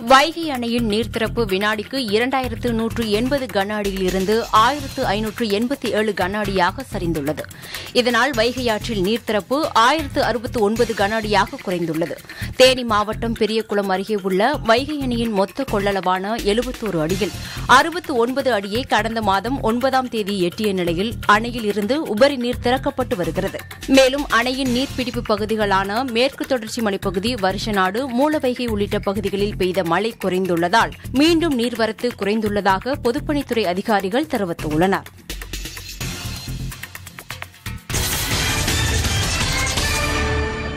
வைகை அணையின் நீர்த்திறப்பு வினாடிக்கு இரண்டாயிரத்து நூற்று எண்பது கன அடியிலிருந்து ஆயிரத்து ஐநூற்று எண்பத்தி ஏழு கன அடியாக சரிந்துள்ளது இதனால் வைகை ஆற்றில் நீர்த்திறப்பு ஆயிரத்து அறுபத்து ஒன்பது கன அடியாக குறைந்துள்ளது தேனி மாவட்டம் பெரியகுளம் அருகே உள்ள வைகை அணையின் மொத்த கொள்ளளவான எழுபத்தோரு அடியில் அறுபத்து ஒன்பது அடியை கடந்த மாதம் ஒன்பதாம் தேதி எட்டிய நிலையில் அணையில் இருந்து உபரி நீர் திறக்கப்பட்டு வருகிறது மேலும் அணையின் நீர்பிடிப்பு பகுதிகளான மேற்கு தொடர்ச்சி மலைப்பகுதி வருஷநாடு மூலவைகை உள்ளிட்ட பகுதிகளில் பெய்த மழை குறைந்துள்ளதால் மீண்டும் நீர்வரத்து குறைந்துள்ளதாக பொதுப்பணித்துறை அதிகாரிகள் தெரிவித்துள்ளனா்